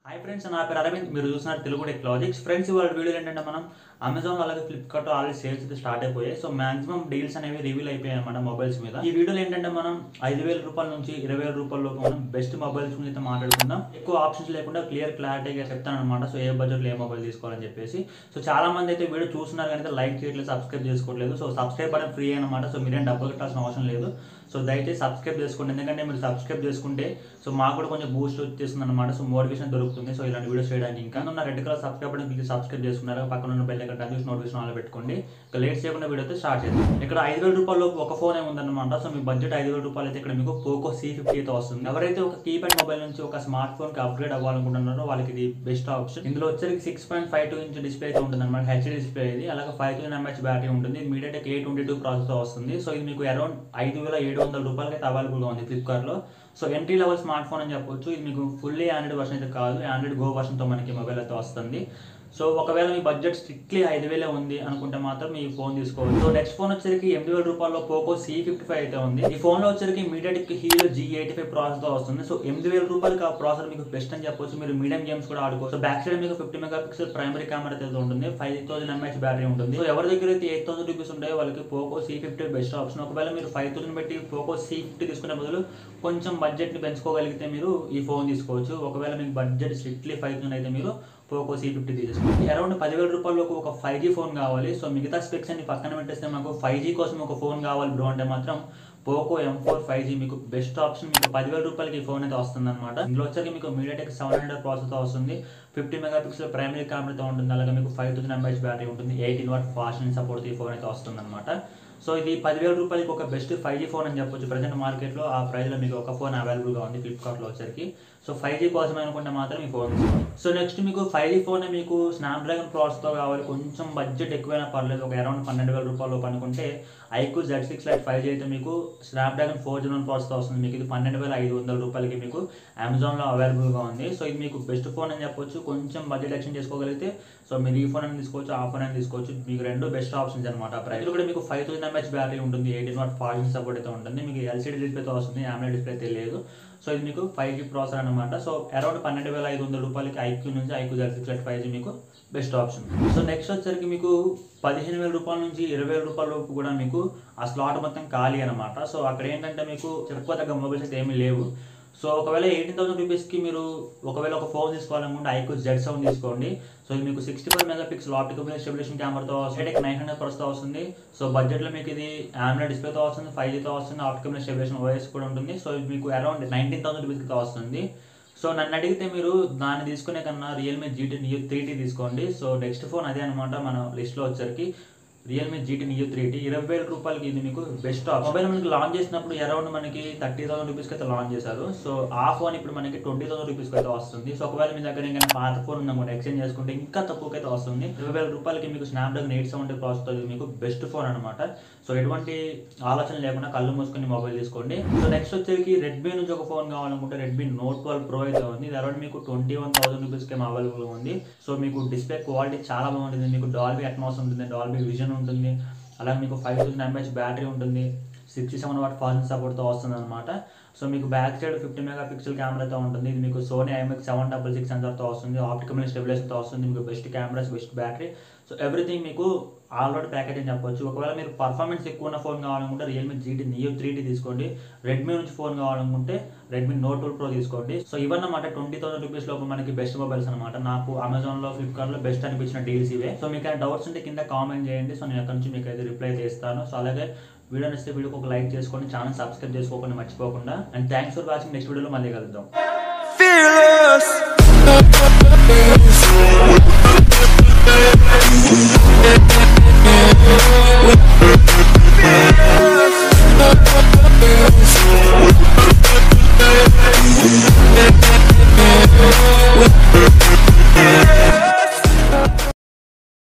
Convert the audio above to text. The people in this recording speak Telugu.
హాయ్ ఫ్రెండ్స్ నా పేరు అరవింద్ మీరు చూస్తున్నారు తెలుగు టెక్ లాజిక్స్ ఫ్రెండ్స్ ఇవాళ వీడియో ఏంటంటే మనం అమెజాన్ అలాగే ఫ్లిప్కార్ట్ ఆల్రెడీ సేల్స్ అయితే స్టార్ట్ అయిపోయాయి సో మాక్సిమం డీల్స్ అనేవి రివీల్ అయిపోయాయి అన్నమాట మొబైల్స్ మీద ఈ వీడియోలో ఏంటంటే మనం ఐదు వేల రూపాయల నుంచి ఇరవై వేల రూపాయల లోపు మనం బెస్ట్ మొబైల్స్ గురించి అయితే మాట్లాడుకుందాం ఎక్కువ ఆప్షన్స్ లేకుండా క్లియర్ క్లారిటీగా చెప్తాను అనమాట సో ఏ బడ్జెట్లో ఏ మొబైల్ తీసుకోవాలని చెప్పేసి సో చాలా మంది అయితే వీడియో చూస్తున్నారు కానీ లైక్ చేయట్లేదు సబ్స్క్రైబ్ చేసుకోవట్లేదు సో సబ్స్క్రైబ్ బటన్ ఫ్రీ అనమాట సో మీరేం డబ్బులు కట్టాల్సిన అవసరం లేదు సో దయచేసి సబ్స్క్రైబ్ చేసుకోండి ఎందుకంటే మీరు సబ్స్క్రైబ్ చేసుకుంటే సో మాకు కూడా కొంచెం బూస్ట్ వచ్చేస్తుంది అనమాట సో మోటివేషన్ దొరుకుతుంది సో ఇలాంటి వీడియోస్ చేయడానికి ఇంకా ఉన్న red colour subscribe button click subscribe చేసుకున్నారు పక్కన ఉన్న బెల్ ఐకాన్ చూసి నోటిఫికేషన్ ఆల్ పెట్టుకోండి ఇక లేట్ చేయకుండా వీడియో అయితే స్టార్ట్ చేద్దాం ఇక్కడ ఐదు వేల రూపాయలు ఒక ఫోన్ ఏ ఉందన్నమాట సో మీ బడ్జెట్ ఐదు వేల రూపాయలు అయితే ఇక్కడ మీకు పోకో సి ఫిఫ్టీ అయితే వస్తుంది ఎవరైతే ఒక కీప్యాడ్ మొబైల్ నుంచి ఒక స్మార్ట్ ఫోన్ కి అప్గ్రేడ్ అవ్వాలనుకుంటున్నారో వాళ్ళకి ఇది బెస్ట్ ఆప్షన్ ఇందులో వచ్చరికి six point five two inch display అయితే ఉంటుంది అనమాట హెచ్డి డిస్ప్లే ఇది అలాగే ఫైవ్ థౌసండ్ ఎంహెచ్ బ్యాటరీ ఉంటుంది ఇది MediaTek A twenty two process వస్తుంది సో ఇది మీకు అరౌండ్ ఐదు వేల ఏడు వందల రూపాయలకి అయితే అవైలబుల్గా ఉంది ఫ్లిప్కార్ట్లో so entry level smart phone అని చెప్పొచ్చు ఇది మీకు ఫుల్లీ ఆండ్రాయిడ్ వర్షన్ అయితే కాదు ఆండ్రాయిడ్ గో వర్షన్తో మనకి మొబైల్ అయితే వస్తుంది సో ఒకవేళ మీ బడ్జెట్ స్ట్రిక్ట్లీ ఐదు వేలే ఉంది అనుకుంటే మాత్రం ఈ ఫోన్ తీసుకోవచ్చు సో నెక్స్ట్ ఫోన్ వచ్చరికి ఎనిమిది వేల రూపాయల్లో పోకో సి ఫిఫ్టీ ఫైవ్ అయితే ఉంది ఈ ఫోన్ లో వచ్చరికి MediaTek Helio G eighty five process తో వస్తుంది సో ఎనిమిది వేల రూపాయలకి ఆ ప్రాసెసర్ మీకు బెస్ట్ అని చెప్పొచ్చు మీరు మీడియం గేమ్స్ కూడా ఆడుకోవచ్చు సో బ్యాక్ సైడ్ మీకు fifty mega pixel primary camera అయితే ఉంటుంది ఫైవ్ థౌసండ్ ఎంహెచ్ బ్యాటరీ ఉంటుంది సో ఎవరి దగ్గర అయితే ఎయిట్ థౌసండ్ రూపీస్ ఉంటాయో వాళ్ళకి Poco C fifty best option ఒకవేళ మీరు ఫైవ్ థౌసండ్ పెట్టి పోకో సి ఫిఫ్టీ తీసుకునే బదులు కొంచెం బడ్జెట్ ని పెంచుకోగలిగితే మీరు ఈ ఫోన్ తీసుకోవచ్చు ఒకవేళ మీకు బడ్జెట్ స్ట్రిక్ట్లీ ఫైవ్ థౌసండ్ అయితే మీరు పోకో సి ఫిఫ్టీ తీసుకోండి అరౌండ్ పదివేల రూపాయలకు ఒక ఫైవ్ జీ ఫోన్ కావాలి సో మిగతా స్పెక్స్ అన్ని పక్కన పెట్టేస్తే మాకు ఫైవ్ జీ కోసం ఒక ఫోన్ కావాలి బ్రో అంటే మాత్రం Poco M four five G మీకు బెస్ట్ ఆప్షన్ మీకు పదివేల రూపాయలకి ఈ ఫోన్ అయితే వస్తుంది అనమాట ఇందులో వచ్చరికి మీకు మీడియాటెక్ సెవెన్ హండ్రెడ్ ప్రాసెస్ వస్తుంది ఫిఫ్టీ మెగా పిక్సెల్ ప్రైమరీ కెమెరాతో ఉంటుంది అలాగే మీకు ఫైవ్ థౌసండ్ ఎంహెచ్ బ్యాటరీ ఉంటుంది ఎయిటీన్ వాట్ ఫాస్ట్ సపోర్ట్ ఈ ఫోన్ అయితే వస్తుంది అనమాట సో ఇది పదివేల రూపాయలకి ఒక బెస్ట్ ఫైవ్ జీ ఫోన్ అని చెప్పొచ్చు ప్రజెంట్ మార్కెట్లో ఆ ప్రైస్లో మీకు ఒక ఫోన్ అవైలబుల్గా ఉంది ఫ్లిప్కార్ట్లో వచ్చరికి సో ఫైవ్ జీ కోసం అనుకుంటే మాత్రం ఈ ఫోన్ సో నెక్స్ట్ మీకు ఫైవ్ జీ ఫోన్ మీకు స్నాప్డ్రాగన్ ప్రాసెస్తో కావాలి కొంచెం బడ్జెట్ ఎక్కువైనా పర్లేదు ఒక అరౌండ్ పన్నెండు వేల రూపాయలు అనుకుంటే iQOO Z six lite five G అయితే మీకు స్నాప్డ్రాగన్ ఫోర్ జీ వన్ ప్రాసెస్తో వస్తుంది మీకు ఇది పన్నెండు వేల ఐదు వందల రూపాయలకి మీకు అమెజాన్లో అవైలబుల్గా ఉంది సో ఇది మీకు బెస్ట్ ఫోన్ అని చెప్పొచ్చు కొంచెం బడ్జెట్ ఎక్షన్ చేసుకోగలిగితే సో మీరు ఈ ఫోన్ అని తీసుకోవచ్చు ఆ ఫోన్ అని తీసుకోవచ్చు మీకు రెండు బెస్ట్ ఆప్షన్స్ అనమాట ప్రైస్ కూడా మీకు ఫైవ్ థౌసండ్ ఎంహెచ్ బ్యాటరీ ఉంటుంది ఎయిటీన్ వాట్ ఫాస్ట్ సపోర్ట్ అయితే ఉంటుంది మీకు ఎల్సీడీ డిస్ప్లేతో వస్తుంది ఆమ్లెట్ డిస్ప్లే అయితే లేదు సో ఇది మీకు ఫైవ్ జీ ప్రాసెసర్ అనమాట సో అరౌండ్ పన్నెండు వేల ఐదు వందల రూపాయలకి ఐక్యూ నుంచి iQOO Z six lite five G మీకు బెస్ట్ ఆప్షన్ సో నెక్స్ట్ వచ్చరికి మీకు పదిహేను వేల రూపాయల నుంచి ఇరవై వేల రూపాయల లోపు కూడా మీకు ఆ స్లాట్ మొత్తం ఖాళీ అనమాట సో అక్కడ ఏంటంటే మీకు చెప్పుకోదగ్గ మొబైల్స్ అయితే ఏమీ లేవు సో ఒకవేళ ఎయిటీన్ థౌసండ్ రూపీస్కి మీరు ఒకవేళ ఒక ఫోన్ తీసుకోవాలనుకుంటే ఐకో జెడ్ సెవెన్ తీసుకోండి సో ఇది మీకు sixty four mega pix optical stabilization కెమెరాతో హెడెక్ నైన్ హండ్రెడ్ పర్స్తో వస్తుంది సో బడ్జెట్లో మీకు ఇది ఆండ్రాయిడ్ డిస్ప్లేతో వస్తుంది ఫైవ్ జీతో వస్తుంది ఆప్టికల్ స్టెబిలేషన్ ఓఎస్ కూడా ఉంటుంది సో ఇది మీకు అరౌండ్ నైన్టీన్ థౌసండ్ రూపీస్కి వస్తుంది సో నన్ను అడిగితే మీరు దాన్ని తీసుకునే కన్నా Realme GT Neo three T తీసుకోండి సో నెక్స్ట్ ఫోన్ అదే అనమాట మన లిస్ట్లో వచ్చరికి Realme GT Neo three T ఇరవై వేల రూపాయలకి ఇది మీకు బెస్ట్ ఆప్షన్ మొబైల్ మనకి లాంచ్ చేసినప్పుడు అరౌండ్ మనకి థర్టీ థౌసండ్ రూపీస్కి అయితే లాంచ్ చేశారు సో ఆ ఫోన్ ఇప్పుడు మనకి ట్వంటీ థౌసండ్ రూపీస్కి అయితే వస్తుంది సో ఒకవేళ మీ దగ్గర ఇంకా పాత ఫోన్ ఉందనుకోండి ఎక్స్చేంజ్ చేసుకుంటే ఇంకా తక్కువకి అయితే వస్తుంది ఇరవై వేల రూపాయలకి మీకు స్నాప్డ్రాగన్ ఎయిట్ సెవెంటీ ప్రాసెస్తో ఇది మీకు బెస్ట్ ఫోన్ అనమాట సో ఎటువంటి ఆలోచన లేకుండా కళ్ళు మూసుకొని మొబైల్ తీసుకోండి సో నెక్స్ట్ వచ్చేసి రెడ్మీ నుంచి ఒక ఫోన్ కావాలనుకుంటే రెడ్మీ నోట్ ట్వెల్వ్ ప్రో అయితే ఉంది ఇది అరౌండ్ మీకు ట్వంటీ వన్ థౌసండ్ రూపీస్కి అవైలబుల్ ఉంది సో మీకు డిస్ప్లే క్వాలిటీ చాలా బాగుంటుంది మీకు డాల్బీ అట్మాస్ ఉంటుంది డాల్బీ విజన్ ఉంటుంది అలాగే మీకు ఫైవ్ థౌసండ్ ఎంహెచ్ బ్యాటరీ ఉంటుంది సిక్స్టీ సెవెన్ వాట్ ఫాస్ట్ సపోర్ట్తో వస్తుంది అనమాట సో మీకు back side fifty mega pixel కెమెరాతో ఉంటుంది ఇది మీకు Sony IMX seven double six సెన్సర్తో వస్తుంది ఆప్టికల్ స్టెబిలైజర్తో వస్తుంది మీకు best cameras best battery so everything మీకు ఆల్రెడీ ప్యాకేజ్ అని చెప్పొచ్చు ఒకవేళ మీరు పర్ఫార్మెన్స్ ఎక్కువ ఉన్న ఫోన్ కావాలనుకుంటే Realme GT Neo three T తీసుకోండి రెడ్మీ నుంచి ఫోన్ కావాలనుకుంటే రెడ్మీ నోట్ ట్వెల్వ్ ప్రో తీసుకోండి సో ఇవన్నమాట ట్వంటీ థౌసండ్ రూపీస్ లోపు మనకి బెస్ట్ మొబైల్స్ అనమాట నాకు అమెజాన్లో ఫ్లిప్కార్ట్లో బెస్ట్ అనిపించిన డీల్స్ ఇవే సో మీకు డౌట్స్ ఉంటే కింద కామెంట్ చేయండి సో నేను అక్కడ నుంచి మీకు అయితే రిప్లై చేస్తాను సో అలాగే వీడియో నచ్చితే వీడియోకి ఒక లైక్ చేసుకోండి ఛానల్ సబ్స్క్రైబ్ చేసుకోకుండా మర్చిపోకుండా and thanks for watching next వీడియోలో మళ్ళీ కలుద్దాం